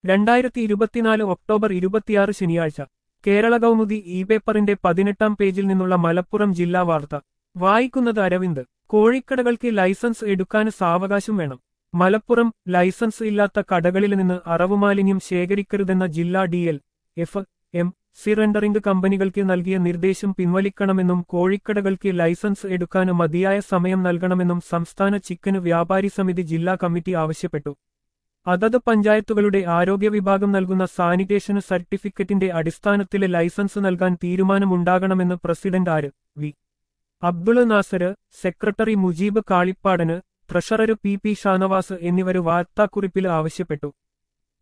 രണ്ടായിരത്തി ഇരുപത്തിനാല് ഒക്ടോബർ ഇരുപത്തിയാറ് ശനിയാഴ്ച കേരള കൗമുദി ഇ പേപ്പറിന്റെ പതിനെട്ടാം പേജിൽ നിന്നുള്ള മലപ്പുറം ജില്ലാ വാർത്ത വായിക്കുന്നത് അരവിന്ദ് കോഴിക്കടകൾക്ക് ലൈസൻസ് എടുക്കാൻ സാവകാശം വേണം മലപ്പുറം ലൈസൻസ് ഇല്ലാത്ത കടകളിൽ നിന്ന് അറവുമാലിന്യം ശേഖരിക്കരുതെന്ന ജില്ലാ D L F M C rendering കമ്പനികൾക്ക് നൽകിയ നിർദ്ദേശം പിൻവലിക്കണമെന്നും കോഴിക്കടകൾക്ക് ലൈസൻസ് എടുക്കാൻ മതിയായ സമയം നൽകണമെന്നും സംസ്ഥാന ചിക്കന് വ്യാപാരി സമിതി ജില്ലാ കമ്മിറ്റി ആവശ്യപ്പെട്ടു അതത് പഞ്ചായത്തുകളുടെ ആരോഗ്യ വിഭാഗം നൽകുന്ന സാനിറ്റേഷൻ സർട്ടിഫിക്കറ്റിന്റെ അടിസ്ഥാനത്തിലെ ലൈസൻസ് നൽകാൻ തീരുമാനമുണ്ടാകണമെന്ന് president R V Abdul Nasar secretary Mujeeb Kalippadan treasurer P P Shanavas എന്നിവർ വാർത്താക്കുറിപ്പിൽ ആവശ്യപ്പെട്ടു